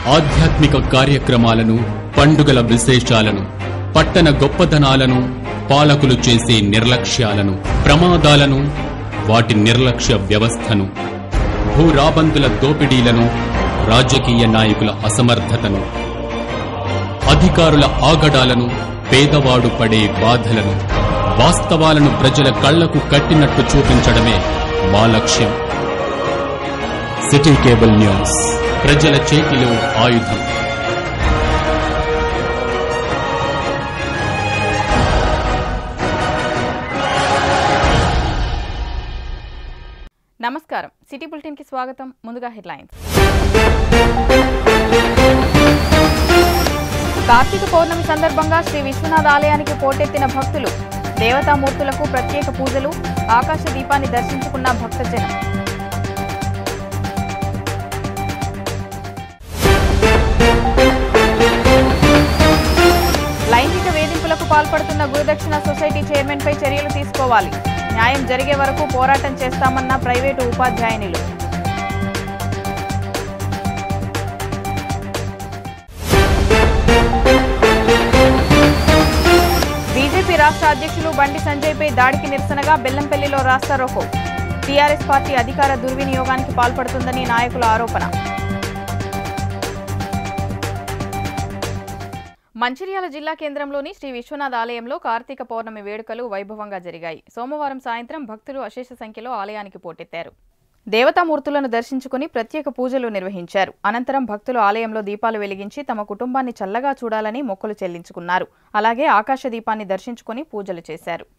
ఆధ్యాత్మిక కార్యక్రమాలను పండుగల విశేషాలను పట్టణ గొప్పదనాలను పాలకులు చేసే నిర్లక్ష్యాలను ప్రమాదాలను వాటి నిర్లక్ష్య వ్యవస్థను భూరాబందుల దోపిడీలను రాజకీయ నాయకుల అసమర్థతను అధికారుల ఆగడాలను పేదవాడు పడే బాధలను వాస్తవాలను ప్రజల కళ్లకు కట్టినట్టు చూపించడమే మా లక్ష్యం సిటీ కేబుల్ న్యూస్ ప్రజల చేతిలో ఆయుధం నమస్కారం సిటీ బులెటిన్ కి స్వాగతం ముందుగా హెడ్లైన్స్ కార్తీక పౌర్ణమి సందర్భంగా శ్రీ విశ్వనాథ ఆలయానికి పోటెత్తిన భక్తులు దేవతామూర్తులకు ప్రత్యేక పూజలు ఆకాశ దీపాన్ని దర్శించుకున్న భక్తజనం లైంగిక వేధింపులకు పాల్పడుతున్న గురుదక్షిణ సొసైటీ చైర్మన్ పై చర్యలు తీసుకోవాలి న్యాయం జరిగే వరకు పోరాటం చేస్తామన్న ప్రైవేటు ఉపాధ్యాయునిలు బీజేపీ రాష్ట్ర అధ్యక్షులు బండి సంజయ్పై దాడికి నిరసనగా బెల్లంపల్లిలో రాస్తారోకో టీఆర్ఎస్ పార్టీ అధికార దుర్వినియోగానికి పాల్పడుతుందని నాయకుల ఆరోపణ మంచిర్యాల జిల్లా కేంద్రంలోని శ్రీ విశ్వనాథ్ ఆలయంలో కార్తీక పౌర్ణమి వేడుకలు వైభవంగా జరిగాయి సోమవారం సాయంత్రం భక్తులు అశేష సంఖ్యలో ఆలయానికి పోటెత్తారు దేవతామూర్తులను దర్శించుకుని ప్రత్యేక పూజలు నిర్వహించారు అనంతరం భక్తులు ఆలయంలో దీపాలు వెలిగించి తమ కుటుంబాన్ని చల్లగా చూడాలని మొక్కులు చెల్లించుకున్నారు అలాగే ఆకాశ దీపాన్ని దర్శించుకుని పూజలు చేశారు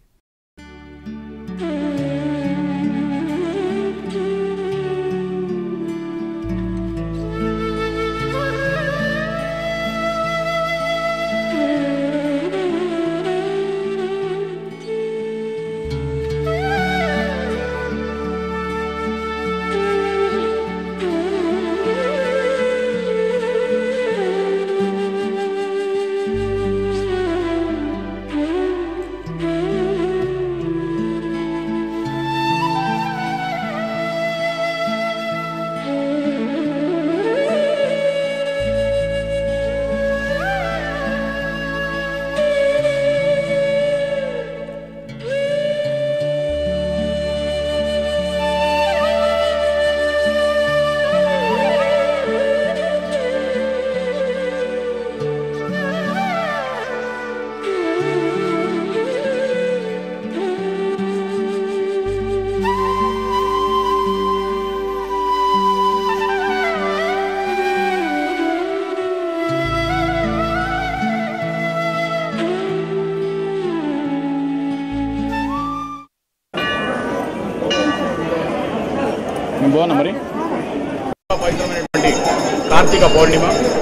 మేము బాగున్నా మరి పవిత్రమైనటువంటి కార్తీక పౌర్ణిమ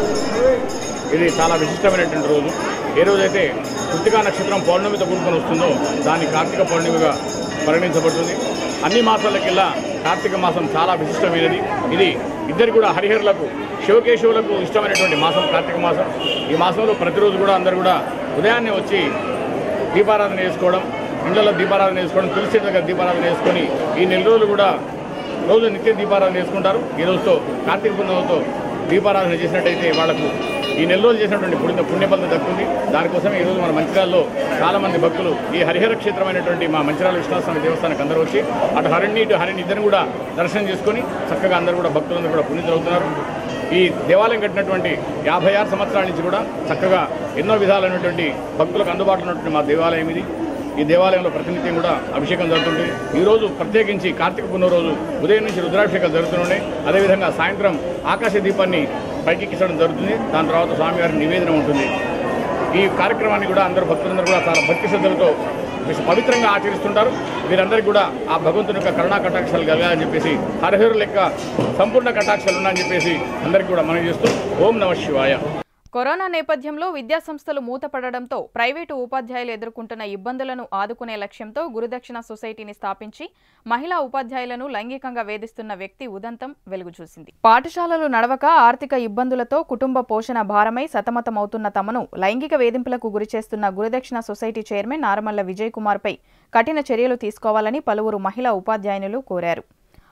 ఇది చాలా విశిష్టమైనటువంటి రోజు ఏ రోజైతే కృతికా నక్షత్రం పౌర్ణమితో కూడుకొని వస్తుందో దాన్ని కార్తీక పౌర్ణమిగా పరిగణించబడుతుంది అన్ని మాసాలకెల్లా కార్తీక మాసం చాలా విశిష్టమైనది ఇది ఇద్దరు కూడా హరిహరులకు శివకేశవులకు ఇష్టమైనటువంటి మాసం కార్తీక మాసం ఈ మాసంలో ప్రతిరోజు కూడా అందరు కూడా ఉదయాన్నే వచ్చి దీపారాధన చేసుకోవడం ఇళ్లలో దీపారాధన చేసుకోవడం తులసి చెట్టు దగ్గర దీపారాధన చేసుకొని ఈ నెల రోజులు కూడా రోజు నిత్య దీపారాధన చేసుకుంటారు ఈ రోజుతో కార్తీక పుణ్యంతో దీపారాధన చేసినట్టయితే వాళ్లకు ఈ నెల రోజులు చేసినటువంటి పుణ్య పుణ్యఫలం దక్కుతుంది దానికోసం ఈ రోజు మన మంచిర్యాలలో చాలా మంది భక్తులు ఈ హరిహర క్షేత్రమైనటువంటి మా మంచిర్యాల విశ్వాసస్వామి దేవస్థానానికి అందరూ వచ్చి అటు హరిణి ఇటు హరిణి ఇద్దరిని కూడా దర్శనం చేసుకొని చక్కగా అందరూ కూడా భక్తులందరూ కూడా పుణ్యతులు అవుతున్నారు ఈ దేవాలయం కట్టినటువంటి యాభై ఆరు సంవత్సరాల నుంచి కూడా చక్కగా ఎన్నో విధాలైనటువంటి భక్తులకు అందుబాటులో ఉన్నటువంటి మా దేవాలయం ఇది ఈ దేవాలయంలో ప్రతినిత్యం కూడా అభిషేకం జరుగుతుంది ఈ రోజు ప్రత్యేకించి కార్తీక పుణ్య రోజు ఉదయం నుంచి రుద్రాభిషేకాలు జరుగుతున్నాయి అదేవిధంగా సాయంత్రం ఆకాశ దీపాన్ని పైకెక్కించడం జరుగుతుంది దాని తర్వాత స్వామివారి నివేదన ఉంటుంది ఈ కార్యక్రమాన్ని కూడా అందరూ భక్తులందరూ కూడా చాలా భక్తి శ్రద్ధలతో విశ- పవిత్రంగా ఆచరిస్తుంటారు వీరందరికీ కూడా ఆ భగవంతుని యొక్క కరుణా కటాక్షాలు కలగాలని చెప్పేసి హరిహరు లెక్క సంపూర్ణ కటాక్షాలు ఉన్నాయని చెప్పేసి అందరికీ కూడా మనం చేస్తూ ఓం నమ శివాయ కరోనా నేపథ్యంలో విద్యాసంస్థలు మూతపడడంతో ప్రైవేటు ఉపాధ్యాయులు ఎదుర్కొంటున్న ఇబ్బందులను ఆదుకునే లక్ష్యంతో గురుదక్షిణ సొసైటీని స్థాపించి మహిళా ఉపాధ్యాయులను లైంగికంగా వేధిస్తున్న వ్యక్తి ఉదంతం వెలుగు చూసింది పాఠశాలలు నడవక ఆర్థిక ఇబ్బందులతో కుటుంబ పోషణ భారమై సతమతమవుతున్న తమను లైంగిక వేధింపులకు గురిచేస్తున్న గురుదక్షిణ సొసైటీ చైర్మన్ నారమల్ల విజయ్ కుమార్పై కఠిన చర్యలు తీసుకోవాలని పలువురు మహిళా ఉపాధ్యాయునులు కోరారు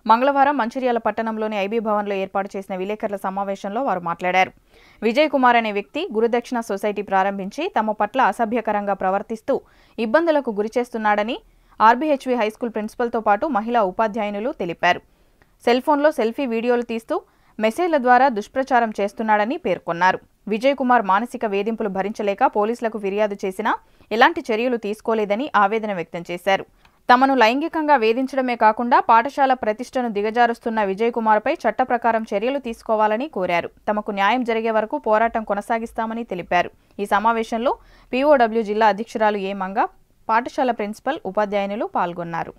మంగళవారం మంచిర్యాల పట్టణంలోని ఐబీ భవన్లో ఏర్పాటు చేసిన విలేకరుల సమావేశంలో వారు మాట్లాడారు విజయ్ కుమార్ అనే వ్యక్తి గురుదక్షిణ సొసైటీ ప్రారంభించి తమ పట్ల అసభ్యకరంగా ప్రవర్తిస్తూ ఇబ్బందులకు గురిచేస్తున్నాడని ఆర్బీహెచ్వి హైస్కూల్ ప్రిన్సిపల్తో పాటు మహిళా ఉపాధ్యాయునులు తెలిపారు సెల్ ఫోన్లో సెల్ఫీ వీడియోలు తీస్తూ మెసేజ్ల ద్వారా దుష్ప్రచారం చేస్తున్నాడని పేర్కొన్నారు విజయ్ కుమార్ మానసిక వేధింపులు భరించలేక పోలీసులకు ఫిర్యాదు చేసినా ఎలాంటి చర్యలు తీసుకోలేదని ఆవేదన వ్యక్తం చేశారు తమను లైంగికంగా వేధించడమే కాకుండా పాఠశాల ప్రతిష్టను దిగజారుస్తున్న విజయ్ కుమార్పై చట్ట ప్రకారం చర్యలు తీసుకోవాలని కోరారు తమకు న్యాయం జరిగే వరకు పోరాటం కొనసాగిస్తామని తెలిపారు ఈ సమావేశంలో పీఓడబ్ల్యూ జిల్లా అధ్యక్షురాలు ఏ మంగ పాఠశాల ప్రిన్సిపల్ ఉపాధ్యాయునులు పాల్గొన్నారు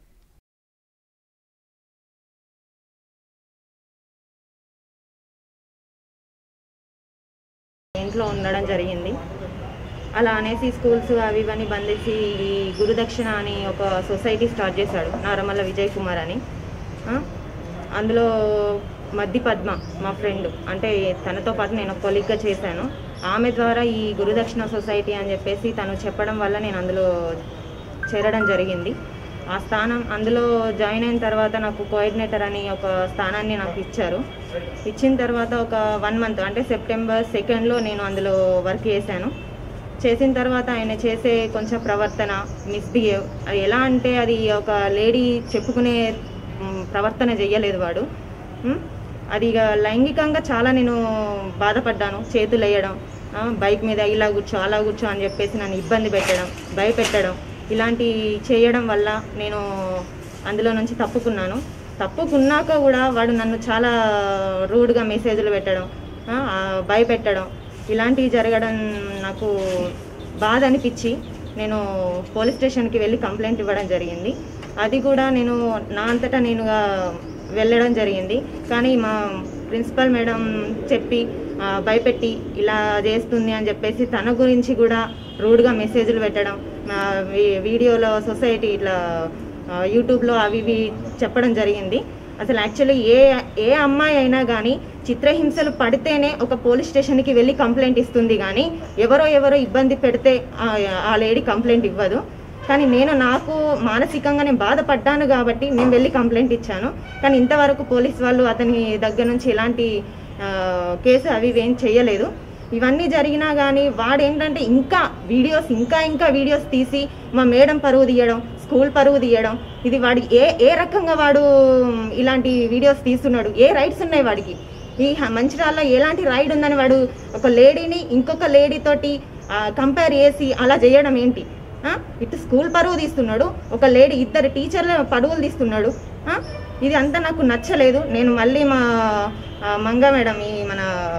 ఇంట్లో ఉండడం జరిగింది అలా అనేసి స్కూల్స్ అవి ఇవన్నీ బంద్ చేసి ఈ గురుదక్షిణ అని ఒక సొసైటీ స్టార్ట్ చేశాడు నారమల్ల విజయ్ కుమార్ అని ఆ? అందులో మద్ది పద్మ మా ఫ్రెండ్ అంటే తనతో పాటు నేను కొలిగ్గా చేశాను ఆమె ద్వారా ఈ గురుదక్షిణ సొసైటీ అని చెప్పేసి తను చెప్పడం వల్ల నేను అందులో చేరడం జరిగింది ఆ స్థానం అందులో జాయిన్ అయిన తర్వాత నాకు కోఆర్డినేటర్ అని ఒక స్థానాన్ని నాకు ఇచ్చారు ఇచ్చిన తర్వాత ఒక వన్ మంత్ అంటే సెప్టెంబర్ సెకండ్లో నేను అందులో వర్క్ చేశాను చేసిన తర్వాత ఆయన చేసే కొంచెం ప్రవర్తన మిస్బిహేవ్ అది ఎలా అంటే అది ఒక లేడీ చెప్పుకునే మ్, ప్రవర్తన చెయ్యలేదు వాడు మ్, అది ఇక లైంగికంగా చాలా నేను బాధపడ్డాను చేతులు వేయడం ఆ, బైక్ మీద ఇలా కూర్చో అలా కూర్చో అని చెప్పేసి నన్ను ఇబ్బంది పెట్టడం భయపెట్టడం ఇలాంటి చేయడం వల్ల నేను అందులో నుంచి తప్పుకున్నాను తప్పుకున్నాక కూడా వాడు నన్ను చాలా రూడ్గా మెసేజ్లు పెట్టడం ఆ, ఆ, భయపెట్టడం ఇలాంటివి జరగడం నాకు బాధ అనిపించి నేను పోలీస్ స్టేషన్కి వెళ్ళి కంప్లైంట్ ఇవ్వడం జరిగింది అది కూడా నేను నా అంతటా నేనుగా వెళ్ళడం జరిగింది కానీ మా ప్రిన్సిపల్ మేడం చెప్పి ఆ, భయపెట్టి ఇలా చేస్తుంది అని చెప్పేసి తన గురించి కూడా రూడ్గా మెసేజ్లు పెట్టడం ఆ, వీ- వీడియోలో సొసైటీ ఇట్లా ఆ, యూట్యూబ్లో అవి ఇవి చెప్పడం జరిగింది అసలు యాక్చువల్లీ ఏ ఏ అమ్మాయి అయినా కానీ చిత్రహింసలు పడితేనే ఒక పోలీస్ స్టేషన్కి వెళ్ళి కంప్లైంట్ ఇస్తుంది కానీ ఎవరో ఎవరో ఇబ్బంది పెడితే ఆ- ఆ లేడీ కంప్లైంట్ ఇవ్వదు కానీ నేను నాకు మానసికంగా నేను బాధపడ్డాను కాబట్టి నేను వెళ్ళి కంప్లైంట్ ఇచ్చాను కానీ ఇంతవరకు పోలీస్ వాళ్ళు అతని దగ్గర నుంచి ఎలాంటి ఆ, కేసు అవి ఇవి ఏం చేయలేదు ఇవన్నీ జరిగినా కానీ వాడు ఏంటంటే ఇంకా వీడియోస్ ఇంకా ఇంకా వీడియోస్ తీసి మా మేడం పరువు తీయడం స్కూల్ పరువు తీయడం ఇది వాడి ఏ ఏ రకంగా వాడు ఇలాంటి వీడియోస్ తీస్తున్నాడు ఏ రైట్స్ ఉన్నాయి వాడికి ఈ హ- మంచిర్యాలలో ఎలాంటి రైడ్ ఉందని వాడు ఒక లేడీని ఇంకొక లేడీ తోటి కంపేర్ చేసి అలా చేయడం ఏంటి ఆ? ఇటు స్కూల్ పరువు తీస్తున్నాడు ఒక లేడీ ఇద్దరు టీచర్ల పరువులు తీస్తున్నాడు ఆ? ఇది అంతా నాకు నచ్చలేదు నేను మళ్ళీ మా ఆ, మంగ మేడం ఈ మన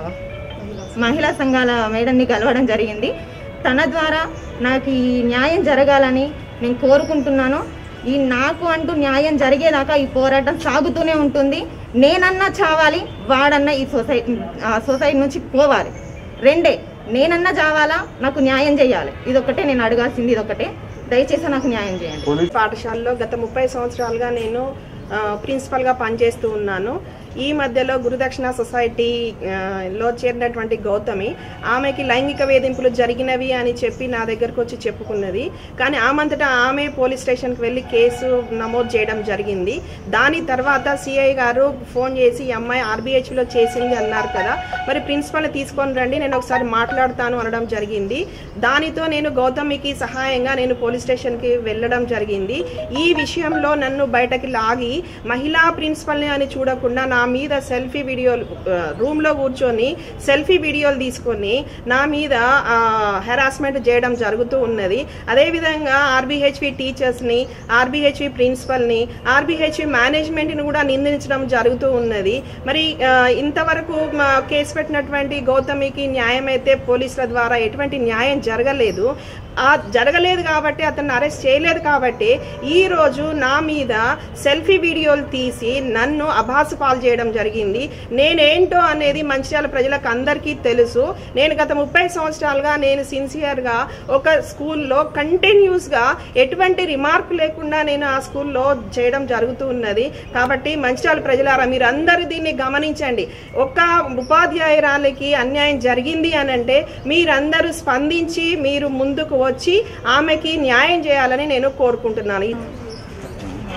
మహిళా సంఘాల మేడంని కలవడం జరిగింది తన ద్వారా నాకు ఈ న్యాయం జరగాలని నేను కోరుకుంటున్నాను ఈ నాకు అంటూ న్యాయం జరిగేదాకా ఈ పోరాటం సాగుతూనే ఉంటుంది నేనన్నా చావాలి వాడన్నా ఈ సొసైటీ సొసైటీ నుంచి పోవాలి రెండే నేనన్నా చావాలా నాకు న్యాయం చేయాలి ఇదొక్కటే నేను అడగాల్సింది ఇదొక్కటే దయచేసి నాకు న్యాయం చేయండి పాఠశాలలో గత ముప్పై సంవత్సరాలుగా నేను ఆ, ప్రిన్సిపల్గా పనిచేస్తూ ఉన్నాను ఈ మధ్యలో గురుదక్షిణ సొసైటీ ఆ, లో చేరినటువంటి గౌతమి ఆమెకి లైంగిక వేధింపులు జరిగినవి అని చెప్పి నా దగ్గరకు వచ్చి చెప్పుకున్నది కానీ ఆమంతటా ఆమె పోలీస్ స్టేషన్కి వెళ్ళి కేసు నమోదు చేయడం జరిగింది దాని తర్వాత సిఐ గారు ఫోన్ చేసి ఈ అమ్మాయి ఆర్బీహెచ్లో చేసింది అన్నారు కదా మరి ప్రిన్సిపల్ని తీసుకొని రండి నేను ఒకసారి మాట్లాడతాను అనడం జరిగింది దానితో నేను గౌతమికి సహాయంగా నేను పోలీస్ స్టేషన్కి వెళ్ళడం జరిగింది ఈ విషయంలో నన్ను బయటకి లాగి మహిళా ప్రిన్సిపల్ని అని చూడకుండా నా మీద సెల్ఫీ వీడియోలు ఆ, రూమ్లో కూర్చొని సెల్ఫీ వీడియోలు తీసుకొని నా మీద హెరాస్మెంట్ చేయడం జరుగుతూ ఉన్నది అదేవిధంగా ఆర్బీహెచ్వి టీచర్స్ని ఆర్బీహెచ్వి ప్రిన్సిపల్ని ఆర్బీహెచ్వి మేనేజ్మెంట్ని కూడా నిందించడం జరుగుతూ ఉన్నది మరి ఆ, ఇంతవరకు మా కేసు పెట్టినటువంటి గౌతమికి న్యాయం అయితే పోలీసుల ద్వారా ఎటువంటి న్యాయం జరగలేదు ఆ జరగలేదు కాబట్టి అతన్ని అరెస్ట్ చేయలేదు కాబట్టి ఈ రోజు నా మీద సెల్ఫీ వీడియోలు తీసి నన్ను అభాసు పాలు చేయడం జరిగింది నేనేంటో అనేది మంచిర్యాల ప్రజలకు అందరికీ తెలుసు నేను గత ముప్పై సంవత్సరాలుగా నేను సిన్సియర్గా ఒక స్కూల్లో కంటిన్యూస్గా ఎటువంటి రిమార్క్ లేకుండా నేను ఆ స్కూల్లో చేయడం జరుగుతూ ఉన్నది కాబట్టి మంచిర్యాల ప్రజలారా మీరు అందరూ దీన్ని గమనించండి ఒక ఉపాధ్యాయురాలకి అన్యాయం జరిగింది అని అంటే మీరందరూ స్పందించి మీరు ముందుకు వచ్చి ఆమెకి న్యాయం చేయాలని నేను కోరుకుంటున్నాను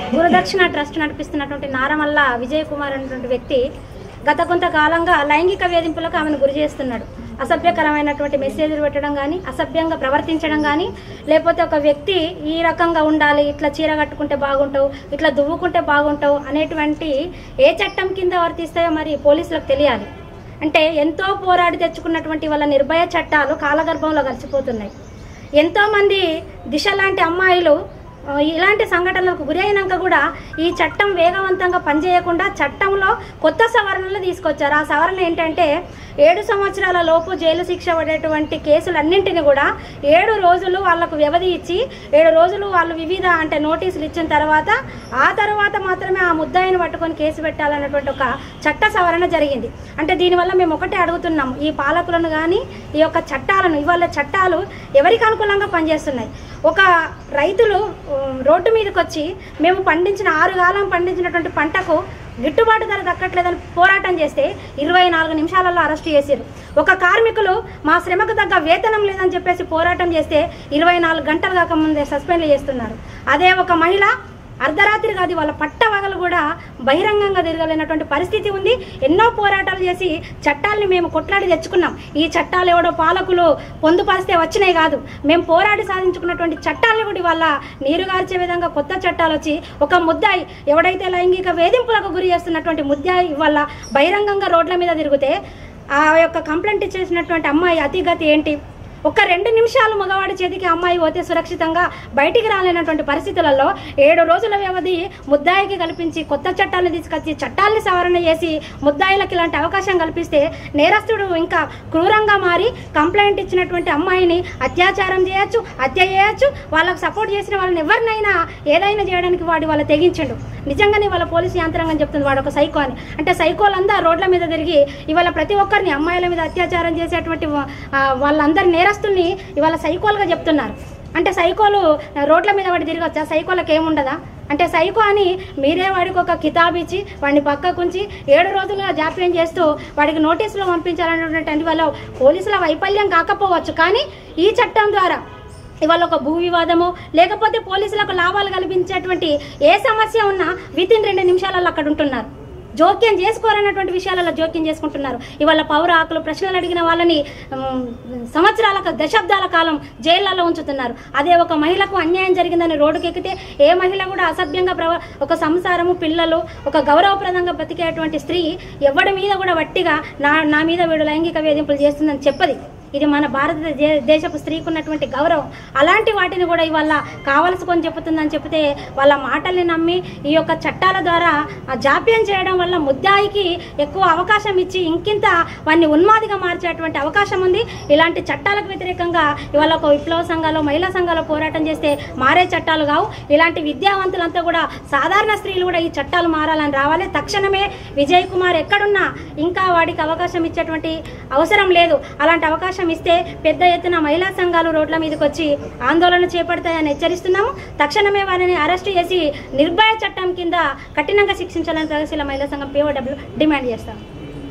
గురుదక్షిణ ట్రస్ట్ నడిపిస్తున్నటువంటి నారమల్ల విజయ్ కుమార్ అనేటువంటి వ్యక్తి గత కొంతకాలంగా లైంగిక వేధింపులకు ఆమెను గురి చేస్తున్నాడు అసభ్యకరమైనటువంటి మెసేజ్లు పెట్టడం కానీ అసభ్యంగా ప్రవర్తించడం కానీ లేకపోతే ఒక వ్యక్తి ఈ రకంగా ఉండాలి ఇట్లా చీర కట్టుకుంటే బాగుంటావు ఇట్లా దువ్వుకుంటే బాగుంటావు అనేటువంటి ఏ చట్టం కింద వర్తిస్తాయో మరి పోలీసులకు తెలియాలి అంటే ఎంతో పోరాడి తెచ్చుకున్నటువంటి వాళ్ళ నిర్భయ చట్టాలు కాలగర్భంలో కలిసిపోతున్నాయి ఎంతోమంది దిశ లాంటి అమ్మాయిలు ఆ, ఇలాంటి సంఘటనలకు గురి అయినాక కూడా ఈ చట్టం వేగవంతంగా పనిచేయకుండా చట్టంలో కొత్త సవరణలు తీసుకొచ్చారు ఆ సవరణ ఏంటంటే ఏడు సంవత్సరాల లోపు జైలు శిక్ష పడేటువంటి కేసులన్నింటినీ కూడా ఏడు రోజులు వాళ్ళకు వ్యవధి ఇచ్చి ఏడు రోజులు వాళ్ళు వివిధ అంటే నోటీసులు ఇచ్చిన తర్వాత ఆ తర్వాత మాత్రమే ఆ ముద్దాయిని పట్టుకొని కేసు పెట్టాలన్నటువంటి ఒక చట్ట సవరణ జరిగింది అంటే దీనివల్ల మేము ఒకటే అడుగుతున్నాం ఈ పాలకులను కానీ ఈ యొక్క చట్టాలను ఇవాళ చట్టాలు ఎవరికి అనుకూలంగా పనిచేస్తున్నాయి ఒక రైతులు ఉమ్, రోడ్డు మీదకి వచ్చి మేము పండించిన ఆరు కాలం పండించినటువంటి పంటకు గిట్టుబాటు ధర దక్కట్లేదని పోరాటం చేస్తే ఇరవై నాలుగు నిమిషాలలో అరెస్ట్ చేశారు ఒక కార్మికులు మా శ్రమకు తగ్గ వేతనం లేదని చెప్పేసి పోరాటం చేస్తే ఇరవై నాలుగు గంటలు కాకముందే సస్పెండ్ చేస్తున్నారు అదే ఒక మహిళ అర్ధరాత్రి కాదు వాళ్ళ పట్టవగలు కూడా బహిరంగంగా తిరగలేనటువంటి పరిస్థితి ఉంది ఎన్నో పోరాటాలు చేసి చట్టాలని మేము కొట్లాడి తెచ్చుకున్నాం ఈ చట్టాలు ఎవడో పాలకులు పొందుపరిస్తే వచ్చినాయి కాదు మేము పోరాడి సాధించుకున్నటువంటి చట్టాలను కూడా ఇవాళ నీరు గార్చే విధంగా కొత్త చట్టాలు వచ్చి ఒక ముద్దాయి ఎవడైతే లైంగిక వేధింపులకు గురి చేస్తున్నటువంటి ముద్దాయి ఇవాళ బహిరంగంగా రోడ్ల మీద తిరిగితే ఆ యొక్క కంప్లైంట్ ఇచ్చేసినటువంటి అమ్మాయి అతిగతి ఏంటి ఒక రెండు నిమిషాలు మగవాడి చేతికి అమ్మాయి పోతే సురక్షితంగా బయటికి రాలేనటువంటి పరిస్థితులలో ఏడు రోజుల వ్యవధి ముద్దాయికి కల్పించి కొత్త చట్టాలను తీసుకొచ్చి చట్టాలని సవరణ చేసి ముద్దాయిలకు ఇలాంటి అవకాశం కల్పిస్తే నేరస్తుడు ఇంకా క్రూరంగా మారి కంప్లైంట్ ఇచ్చినటువంటి అమ్మాయిని అత్యాచారం చేయొచ్చు హత్య చేయొచ్చు వాళ్ళకు సపోర్ట్ చేసిన వాళ్ళని ఎవరినైనా ఏదైనా చేయడానికి వాడు వాళ్ళ తెగించండు నిజంగానే వాళ్ళ పోలీసు యంత్రాంగం చెప్తుంది వాడు ఒక సైకో అని అంటే సైకోలంతా రోడ్ల మీద తిరిగి ఇవాళ ప్రతి ఒక్కరిని అమ్మాయిల మీద అత్యాచారం చేసేటువంటి వా- ఆ, వాళ్ళందరి నేరస్తుల్ని ఇవాళ సైకోలుగా చెప్తున్నారు అంటే సైకోలు రోడ్ల మీద వాడి తిరగచ్చా సైకోలకు ఏముండదా అంటే సైకో అని మీరే వాడికి ఒక కితాబ్ ఇచ్చి వాడిని పక్కకుంచి ఏడు రోజులుగా జాప్యం చేస్తూ వాడికి నోటీసులు పంపించాలన్నటువంటి వాళ్ళ పోలీసుల వైఫల్యం కాకపోవచ్చు కానీ ఈ చట్టం ద్వారా ఇవాళ ఒక భూ వివాదము లేకపోతే పోలీసులకు లాభాలు కల్పించేటువంటి ఏ సమస్య ఉన్నా విత్ ఇన్ రెండు నిమిషాలలో అక్కడ ఉంటున్నారు జోక్యం చేసుకోరన్నటువంటి విషయాలలో జోక్యం చేసుకుంటున్నారు ఇవాళ పౌర హక్కులు ప్రశ్నలు అడిగిన వాళ్ళని ఉమ్, సంవత్సరాల క- దశాబ్దాల కాలం జైళ్లలో ఉంచుతున్నారు అదే ఒక మహిళకు అన్యాయం జరిగిందని రోడ్డుకి ఎక్కితే ఏ మహిళ కూడా అసభ్యంగా ప్రవ ఒక సంసారము పిల్లలు ఒక గౌరవప్రదంగా బతికేటువంటి స్త్రీ ఎవడి మీద కూడా వట్టిగా నా నా మీద వీడు లైంగిక వేధింపులు చేస్తుందని చెప్పది ఇది మన భారత దే- దేశపు స్త్రీకి ఉన్నటువంటి గౌరవం అలాంటి వాటిని కూడా ఇవాళ కావలసుకొని చెబుతుందని చెప్తే వాళ్ళ మాటల్ని నమ్మి ఈ యొక్క చట్టాల ద్వారా ఆ జాప్యం చేయడం వల్ల ముద్దాయికి ఎక్కువ అవకాశం ఇచ్చి ఇంకింత వాడిని ఉన్మాదిగా మార్చేటువంటి అవకాశం ఉంది ఇలాంటి చట్టాలకు వ్యతిరేకంగా ఇవాళ ఒక విప్లవ సంఘాలు మహిళా సంఘాలు పోరాటం చేస్తే మారే చట్టాలు కావు ఇలాంటి విద్యావంతులంతా కూడా సాధారణ స్త్రీలు కూడా ఈ చట్టాలు మారాలని రావాలి తక్షణమే విజయ్ కుమార్ ఎక్కడున్నా ఇంకా వాడికి అవకాశం ఇచ్చేటువంటి అవసరం లేదు అలాంటి అవకాశం ఇస్తే పెద్ద ఎత్తున మహిళా సంఘాలు రోడ్ల మీదకి వచ్చి ఆందోళన చేపడతాయని హెచ్చరిస్తున్నాము తక్షణమే వారిని అరెస్టు చేసి నిర్భయ చట్టం కింద కఠినంగా శిక్షించాలని ప్రగతిశీల మహిళా సంఘం పిఓడబ్ల్యూ డిమాండ్ చేస్తాం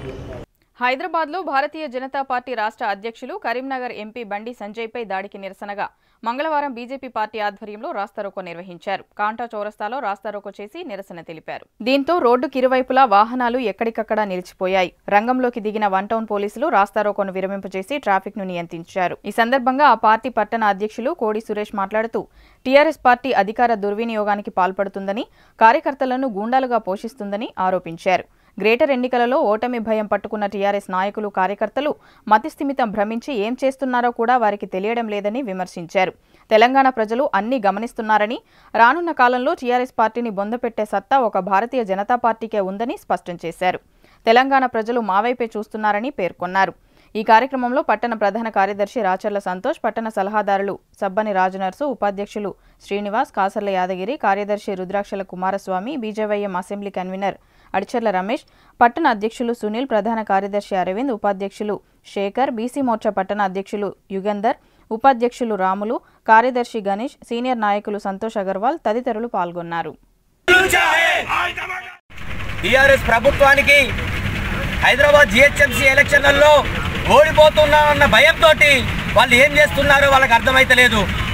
హైదరాబాద్లో భారతీయ జనతా పార్టీ రాష్ట్ర అధ్యక్షులు కరీంనగర్ ఎంపీ బండి సంజయ్పై దాడికి నిరసనగా మంగళవారం బీజేపీ పార్టీ ఆధ్వర్యంలో రాస్తారోకో నిర్వహించారు కాంటా చౌరస్తాలో రాస్తారోకో చేసి నిరసన తెలిపారు దీంతో రోడ్డుకి ఇరువైపులా వాహనాలు ఎక్కడికక్కడ నిలిచిపోయాయి రంగంలోకి దిగిన వన్ టౌన్ పోలీసులు రాస్తారోకోను విరమింపజేసి ట్రాఫిక్ ను నియంత్రించారు ఈ సందర్భంగా ఆ పార్టీ పట్టణ అధ్యక్షులు కోడి సురేష్ మాట్లాడుతూ టీఆర్ఎస్ పార్టీ అధికార దుర్వినియోగానికి పాల్పడుతుందని కార్యకర్తలను గూండాలుగా పోషిస్తుందని ఆరోపించారు గ్రేటర్ ఎన్నికలలో ఓటమి భయం పట్టుకున్న టీఆర్ఎస్ నాయకులు కార్యకర్తలు మతిస్థిమితం భ్రమించి ఏం చేస్తున్నారో కూడా వారికి తెలియడం లేదని విమర్శించారు తెలంగాణ ప్రజలు అన్ని గమనిస్తున్నారని రానున్న కాలంలో టీఆర్ఎస్ పార్టీని బొందపెట్టే సత్తా ఒక భారతీయ జనతా పార్టీకే ఉందని స్పష్టం చేశారు తెలంగాణ ప్రజలు మావైపే చూస్తున్నారని పేర్కొన్నారు ఈ కార్యక్రమంలో పట్టణ ప్రధాన కార్యదర్శి రాచర్ల సంతోష్ పట్టణ సలహాదారులు సబ్బని రాజనర్సు ఉపాధ్యక్షులు శ్రీనివాస్ కాసర్ల యాదగిరి కార్యదర్శి Rudrakshala Kumaraswamy BJYM assembly convener Adicharla Ramesh పట్టణ అధ్యక్షులు సునీల్ ప్రధాన కార్యదర్శి అరవింద్ ఉపాధ్యక్షులు శేఖర్ బీసీ మోర్చా పట్టణ అధ్యక్షులు యుగంధర్ ఉపాధ్యక్షులు రాములు కార్యదర్శి గణేష్ సీనియర్ నాయకులు సంతోష్ అగర్వాల్ తదితరులు పాల్గొన్నారు టీఆర్ఎస్ ప్రభుత్వానికి హైదరాబాద్ జిహెచ్ఎంసీ ఎలక్షన్లలో ఓడిపోతున్నామన్న భయంతో వాళ్ళు ఏం చేస్తున్నారో వాళ్ళకి అర్థమైతలేదు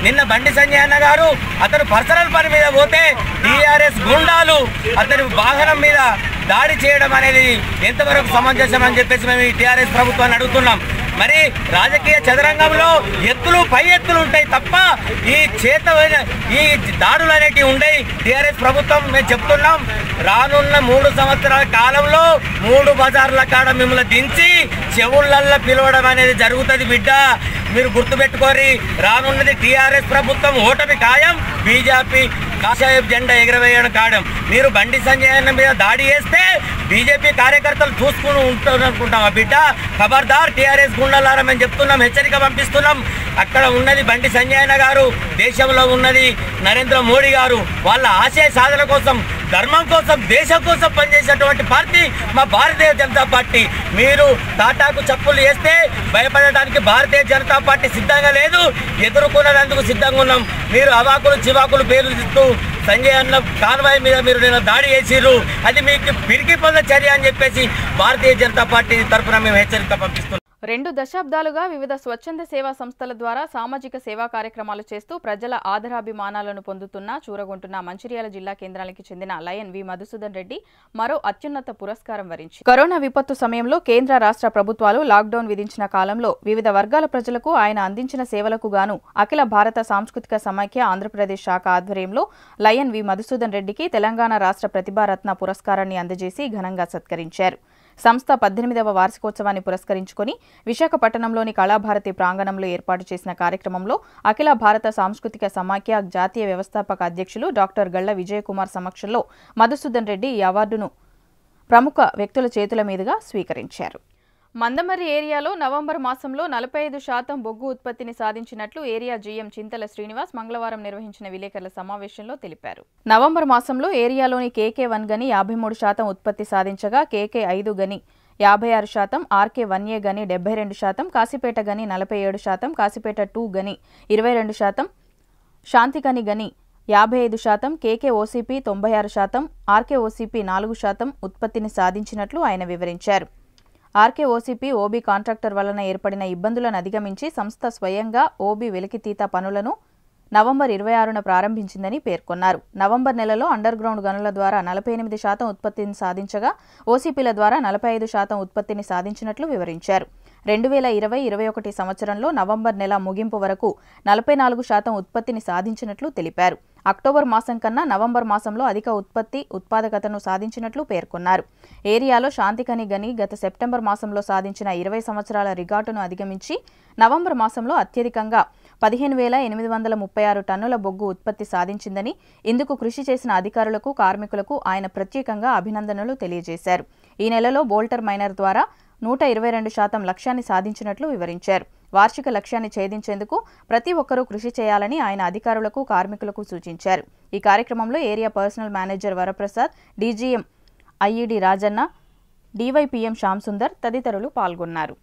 నిన్న బండి సంజయ్ అన్న గారు అతను పర్సనల్ పని మీద పోతే టీఆర్ఎస్ గుండాలు అతని వాహనం మీద దాడి చేయడం అనేది ఎంతవరకు సమంజసం అని చెప్పేసి మేము ఈ టీఆర్ఎస్ ప్రభుత్వాన్ని అడుగుతున్నాం మరి రాజకీయ చదరంగంలో ఎత్తులు పై ఎత్తులు ఉంటాయి తప్ప ఈ చేత ఈ దాడులు అనేటివి ఉండయి టీఆర్ఎస్ ప్రభుత్వం మేము చెప్తున్నాం రానున్న మూడు సంవత్సరాల కాలంలో మూడు బజార్ల కాడ మిమ్మల్ని దించి చెవుళ్ళల్లో పిలవడం అనేది జరుగుతుంది బిడ్డ మీరు గుర్తుపెట్టుకోరి రానున్నది టీఆర్ఎస్ ప్రభుత్వం ఓటమి ఖాయం బీజేపీ కాషాయ జెండా ఎగరవేయడం ఖాయం మీరు బండి సంజయ్ అన్న మీద దాడి చేస్తే బీజేపీ కార్యకర్తలు చూసుకుని ఉంటారు అనుకుంటాం ఆ బిడ్డ ఖబర్దార్ టీఆర్ఎస్ గుండాలారా మేము చెప్తున్నాం హెచ్చరిక పంపిస్తున్నాం అక్కడ ఉన్నది బండి సంజయ్ అన్న గారు దేశంలో ఉన్నది నరేంద్ర మోడీ గారు వాళ్ళ ఆశయ సాధన కోసం ధర్మం కోసం దేశం కోసం పనిచేసేటువంటి పార్టీ మా భారతీయ జనతా పార్టీ మీరు టాటాకు చప్పులు వేస్తే భయపడడానికి భారతీయ జనతా పార్టీ సిద్ధంగా లేదు ఎదుర్కొనేందుకు సిద్ధంగా ఉన్నాం మీరు అవాకులు చివాకులు పేర్లు ఇస్తూ సంజయ్ అన్న కాన్వాయ్ మీద మీరు నేను దాడి చేసిర్రు అది మీకు పిరికి పొంద చర్య అని చెప్పేసి భారతీయ జనతా పార్టీ తరఫున మేము హెచ్చరిక పంపిస్తున్నాం రెండు దశాబ్దాలుగా వివిధ స్వచ్ఛంద సేవా సంస్థల ద్వారా సామాజిక సేవా కార్యక్రమాలు చేస్తూ ప్రజల ఆదరాభిమానాలను పొందుతున్న చూరగొంటున్న మంచిర్యాల జిల్లా కేంద్రానికి చెందిన లయన్ వి మధుసూదన్ రెడ్డి మరో అత్యున్నత పురస్కారం వరించి కరోనా విపత్తు సమయంలో కేంద్ర రాష్ట్ర ప్రభుత్వాలు లాక్డౌన్ విధించిన కాలంలో వివిధ వర్గాల ప్రజలకు ఆయన అందించిన సేవలకు గాను అఖిల భారత సాంస్కృతిక సమైక్య ఆంధ్రప్రదేశ్ శాఖ ఆధ్వర్యంలో లయన్ వి మధుసూదన్ రెడ్డికి తెలంగాణ రాష్ట్ర ప్రతిభారత్న పురస్కారాన్ని అందజేసి ఘనంగా సత్కరించారు సంస్థ పద్దెనిమిదవ వార్షికోత్సవాన్ని పురస్కరించుకొని విశాఖపట్నంలోని కళాభారతి ప్రాంగణంలో ఏర్పాటు చేసిన కార్యక్రమంలో అఖిల భారత సాంస్కృతిక సమాఖ్య జాతీయ వ్యవస్థాపక అధ్యక్షులు డాక్టర్ గళ్ల విజయకుమార్ సమక్షంలో మధుసూదన్ రెడ్డి ఈ అవార్డును ప్రముఖ వ్యక్తుల చేతుల మీదుగా స్వీకరించారు మందమర్రి ఏరియాలో నవంబర్ మాసంలో నలభై ఐదు శాతం బొగ్గు ఉత్పత్తిని సాధించినట్లు ఏరియా జీఎం చింతల శ్రీనివాస్ మంగళవారం నిర్వహించిన విలేకరుల సమావేశంలో తెలిపారు నవంబర్ మాసంలో ఏరియాలోని కేకే వన్ గని యాభై మూడు శాతం ఉత్పత్తి సాధించగా కేకే ఐదు గని యాభై ఆరు శాతం ఆర్కే వన్ ఏ గని డెబ్బై రెండు శాతం కాసిపేట గని నలభై ఏడు శాతం కాసిపేట టూ గని ఇరవై రెండు శాతం శాంతికని గని యాభై ఐదు శాతం కేకే ఓసీపీ తొంభై ఆరు శాతం ఆర్కే ఓసీపీ నాలుగు శాతం ఉత్పత్తిని సాధించినట్లు ఆయన వివరించారు ఆర్కే ఓసీపీ ఓబీ కాంట్రాక్టర్ వలన ఏర్పడిన ఇబ్బందులను అధిగమించి సంస్థ స్వయంగా ఓబీ వెలికితీత పనులను నవంబర్ ఇరవై ఆరున ప్రారంభించిందని పేర్కొన్నారు నవంబర్ నెలలో అండర్ గ్రౌండ్ గనుల ద్వారా నలభై ఎనిమిది శాతం ఉత్పత్తిని సాధించగా ఓసీపీల ద్వారా నలభై ఐదు శాతం ఉత్పత్తిని సాధించినట్లు వివరించారు రెండు వేల ఇరవై ఇరవై ఒకటి సంవత్సరంలో నవంబర్ నెల ముగింపు వరకు నలభై నాలుగు శాతం ఉత్పత్తిని సాధించినట్లు తెలిపారు అక్టోబర్ మాసం కన్నా నవంబర్ మాసంలో అధిక ఉత్పత్తి ఉత్పాదకతను సాధించినట్లు పేర్కొన్నారు ఏరియాలో శాంతికని గని గత సెప్టెంబర్ మాసంలో సాధించిన ఇరవై సంవత్సరాల రికార్డును అధిగమించి నవంబర్ మాసంలో అత్యధికంగా పదిహేను వేల ఎనిమిది వందల ముప్పై ఆరు టన్నుల బొగ్గు ఉత్పత్తి సాధించిందని ఇందుకు కృషి చేసిన అధికారులకు కార్మికులకు ఆయన ప్రత్యేకంగా అభినందనలు తెలియజేశారు ఈ నెలలో బోల్టర్ మైనర్ ద్వారా నూట ఇరవై రెండు శాతం లక్ష్యాన్ని సాధించినట్లు వివరించారు వార్షిక లక్ష్యాన్ని ఛేదించేందుకు ప్రతి ఒక్కరూ కృషి చేయాలని ఆయన అధికారులకు కార్మికులకు సూచించారు ఈ కార్యక్రమంలో area personal manager Varaprasad DGM IED Rajanna DYPM Shyam Sundar తదితరులు పాల్గొన్నారు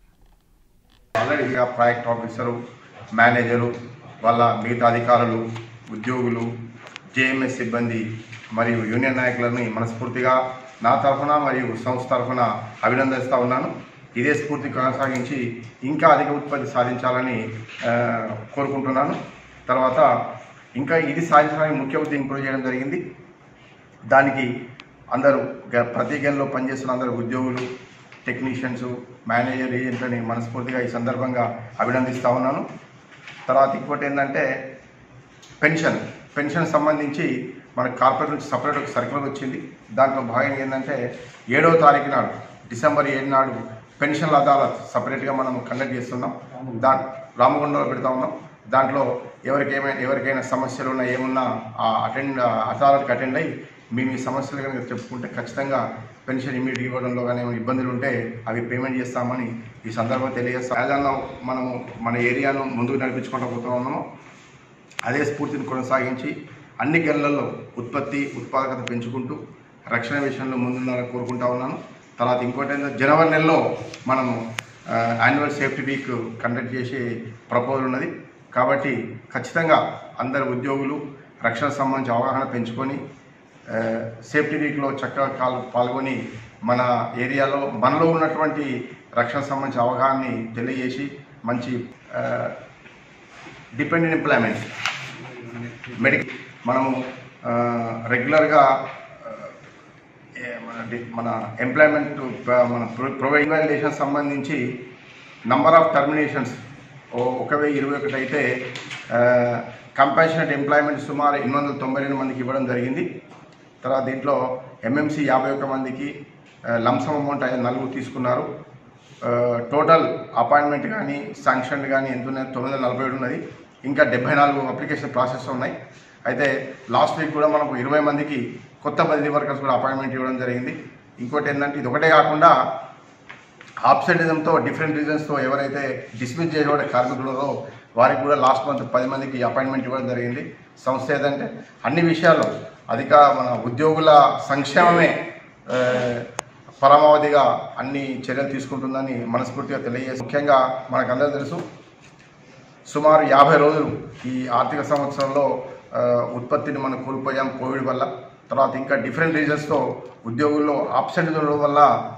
ఆల్రెడీగా ప్రాజెక్ట్ ఆఫీసరు మేనేజరు వాళ్ళ మిగతా అధికారులు ఉద్యోగులు జేఎంఎస్ సిబ్బంది మరియు యూనియన్ నాయకులని మనస్ఫూర్తిగా నా తరఫున మరియు సంస్థ తరఫున అభినందిస్తూ ఉన్నాను ఇదే స్ఫూర్తి కొనసాగించి ఇంకా అధిక ఉత్పత్తి సాధించాలని ఆ, కోరుకుంటున్నాను తర్వాత ఇంకా ఇది సాధించడానికి ముఖ్య ఉద్దేశం ఇంప్రూవ్ చేయడం జరిగింది దానికి అందరూ గ- ప్రతి గన్లో పనిచేస్తున్న అందరు ఉద్యోగులు టెక్నీషియన్స్ మేనేజర్ ఏజెంట్లని మనస్ఫూర్తిగా ఈ సందర్భంగా అభినందిస్తూ ఉన్నాను తర్వాత ఇంకోటి ఏంటంటే పెన్షన్ పెన్షన్ సంబంధించి మన కార్పొరేట్ నుంచి సపరేట్ ఒక సర్కులర్ వచ్చింది దాంట్లో భాగంగా ఏంటంటే ఏడవ తారీఖు నాడు డిసెంబర్ ఏడు నాడు పెన్షన్ల అదాలత్ సపరేట్గా మనం కండక్ట్ చేస్తున్నాం దా రామగుండంలో పెడతా ఉన్నాం దాంట్లో ఎవరికి ఏమైనా ఎవరికైనా సమస్యలు ఉన్నా ఏమున్నా ఆ అటెండ్ అదాలత్కి అటెండ్ అయ్యి మీ మీ సమస్యలు కనుక చెప్పుకుంటే ఖచ్చితంగా పెన్షన్ ఇమీడియట్ ఇవ్వడంలో కానీ ఏమైనా ఇబ్బందులు ఉంటే అవి పేమెంట్ చేస్తామని ఈ సందర్భంగా తెలియజేస్తాం రాజధానిలో మనము మన ఏరియాను ముందుకు నడిపించుకుంటూ పోతూ ఉన్నాము అదే స్ఫూర్తిని కొనసాగించి అన్ని గనులలో ఉత్పత్తి ఉత్పాదకత పెంచుకుంటూ రక్షణ విషయంలో ముందుండాలని కోరుకుంటా ఉన్నాను తర్వాత ఇంకోటి ఏంటంటే జనవరి నెలలో మనము యాన్యువల్ సేఫ్టీ వీక్ కండక్ట్ చేసే ప్రపోజల్ ఉన్నది కాబట్టి ఖచ్చితంగా అందరు ఉద్యోగులు రక్షణ సంబంధించి అవగాహన పెంచుకొని ఆ, సేఫ్టీ వీక్లో చక్కగా కాల్ పాల్గొని మన ఏరియాలో మనలో ఉన్నటువంటి రక్షణ సంబంధించి అవగాహనని తెలియజేసి మంచి డిపెండెంట్ ఎంప్లాయ్మెంట్ మెడికల్ మనము ఆ, రెగ్యులర్గా ఆ, ఏ, మన డి- మన ఎంప్లాయ్మెంట్ ప- మన ప్రొవైడేషన్ సంబంధించి నంబర్ ఆఫ్ టర్మినేషన్స్ ఒక వెయ్యి ఇరవై ఒకటి అయితే కంపాషనెట్ ఎంప్లాయ్మెంట్ సుమారు ఎనిమిది వందల తొంభై రెండు మందికి ఇవ్వడం జరిగింది తర్వాత దీంట్లో ఎంఎంసీ యాభై ఒక్క మందికి లంసమ్ అమౌంట్ ఆయన నలుగురు తీసుకున్నారు టోటల్ అపాయింట్మెంట్ కానీ శాంక్షన్ కానీ ఎంత ఉన్నది తొమ్మిది వందల నలభై ఏడు ఉన్నది ఇంకా డెబ్బై నాలుగు అప్లికేషన్ ప్రాసెస్ ఉన్నాయి అయితే లాస్ట్ వీక్ కూడా మనకు ఇరవై మందికి కొత్త బదిలీ వర్కర్స్ కూడా అపాయింట్మెంట్ ఇవ్వడం జరిగింది ఇంకోటి ఏంటంటే ఇది ఒకటే కాకుండా ఆబ్సెంటిజంతో డిఫరెంట్ రీజన్స్తో ఎవరైతే డిస్మిస్ చేయబడే కార్మికులలో వారికి కూడా లాస్ట్ మంత్ పది మందికి అపాయింట్మెంట్ ఇవ్వడం జరిగింది సంస్థ ఏదంటే అన్ని విషయాల్లో అధిక మన ఉద్యోగుల సంక్షేమమే ఆ, పరమావధిగా అన్ని చర్యలు తీసుకుంటుందని మనస్ఫూర్తిగా తెలియజేసి ముఖ్యంగా మనకందరూ తెలుసు సుమారు యాభై రోజులు ఈ ఆర్థిక సంవత్సరంలో ఆ, ఉత్పత్తిని మనం కోల్పోయాం కోవిడ్ వల్ల తర్వాత ఇంకా డిఫరెంట్ రీజన్స్తో ఉద్యోగుల్లో ఆబ్సెంట్ ఉండడం వల్ల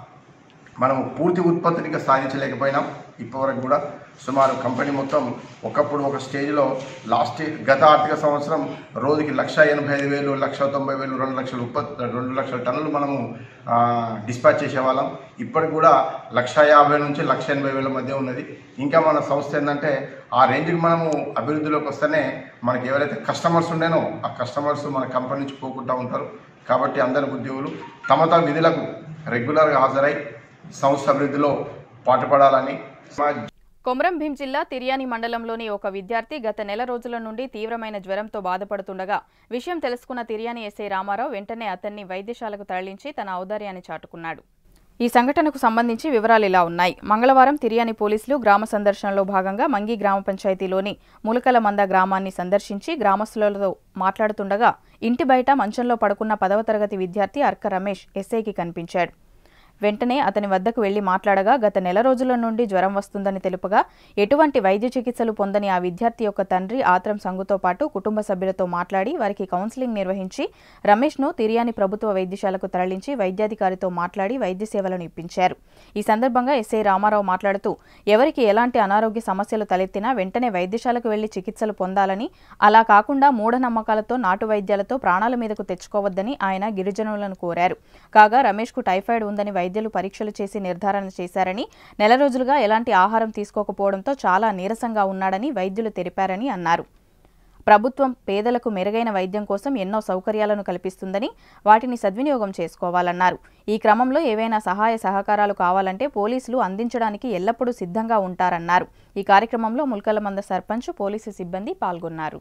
మనం పూర్తి ఉత్పత్తిని ఇంకా సాధించలేకపోయినాం ఇప్పటివరకు కూడా సుమారు కంపెనీ మొత్తం ఒకప్పుడు ఒక స్టేజ్లో లాస్ట్ గత ఆర్థిక సంవత్సరం రోజుకి లక్ష ఎనభై ఐదు వేలు లక్ష తొంభై వేలు రెండు లక్షల ఉత్పత్తి రెండు లక్షల టన్నులు మనము డిస్పాచ్ చేసేవాళ్ళం ఇప్పటికి కూడా లక్ష యాభై నుంచి లక్ష ఎనభై వేల మధ్య ఉన్నది ఇంకా మన సంస్థ ఏంటంటే ఆ రేంజ్కి మనము అభివృద్ధిలోకి వస్తేనే మనకి ఎవరైతే కస్టమర్స్ ఉండేనో ఆ కస్టమర్స్ మన కంపెనీ నుంచి పోకుండా ఉంటారు కాబట్టి అందరి ఉద్యోగులు తమ తమ విధులకు రెగ్యులర్గా హాజరై సంస్థ అభివృద్ధిలో పాటుపడాలని సమాజ్ కొమరం భీం జిల్లా తిర్యాని మండలంలోని ఒక విద్యార్థి గత నెల రోజుల నుండి తీవ్రమైన జ్వరంతో బాధపడుతుండగా విషయం తెలుసుకున్న తిర్యాని ఎస్ఐ రామారావు వెంటనే అతన్ని వైద్యశాలకు తరలించి తన ఔదార్యాన్ని చాటుకున్నాడు ఈ సంఘటనకు సంబంధించి వివరాలు ఇలా ఉన్నాయి మంగళవారం తిర్యాని పోలీసులు గ్రామ సందర్శనలో భాగంగా మంగి గ్రామ పంచాయతీలోని ములకల మంద గ్రామాన్ని సందర్శించి గ్రామస్తులతో మాట్లాడుతుండగా ఇంటి బయట మంచంలో పడుకున్న పదవ తరగతి విద్యార్థి అర్క రమేష్ ఎస్ఐకి కనిపించాడు వెంటనే అతని వద్దకు వెళ్లి మాట్లాడగా గత నెల రోజుల నుండి జ్వరం వస్తుందని తెలుపగా ఎటువంటి వైద్య చికిత్సలు పొందని ఆ విద్యార్థి యొక్క తండ్రి ఆత్రం సంగుతో పాటు కుటుంబ సభ్యులతో మాట్లాడి వారికి కౌన్సిలింగ్ నిర్వహించి రమేష్ను తిర్యాని ప్రభుత్వ వైద్యశాలకు తరలించి వైద్యాధికారితో మాట్లాడి వైద్య సేవలను ఇప్పించారు ఈ సందర్భంగా ఎస్ఐ రామారావు మాట్లాడుతూ ఎవరికి ఎలాంటి అనారోగ్య సమస్యలు తలెత్తినా వెంటనే వైద్యశాలకు వెళ్లి చికిత్సలు పొందాలని అలా కాకుండా మూఢనమ్మకాలతో నాటు వైద్యాలతో ప్రాణాల మీదకు తెచ్చుకోవద్దని ఆయన గిరిజనులను కోరారు కాగా రమేష్కు టైఫాయిడ్ ఉందని వైద్యులు పరీక్షలు చేసి నిర్ధారణ చేశారని నెల రోజులుగా ఎలాంటి ఆహారం తీసుకోకపోవడంతో చాలా నీరసంగా ఉన్నాడని వైద్యులు తెలిపారని అన్నారు ప్రభుత్వం పేదలకు మెరుగైన వైద్యం కోసం ఎన్నో సౌకర్యాలను కల్పిస్తుందని వాటిని సద్వినియోగం చేసుకోవాలన్నారు ఈ క్రమంలో ఏవైనా సహాయ సహకారాలు కావాలంటే పోలీసులు అందించడానికి ఎల్లప్పుడూ సిద్ధంగా ఉంటారన్నారు ఈ కార్యక్రమంలో ముల్కలమంద సర్పంచ్ పోలీసు సిబ్బంది పాల్గొన్నారు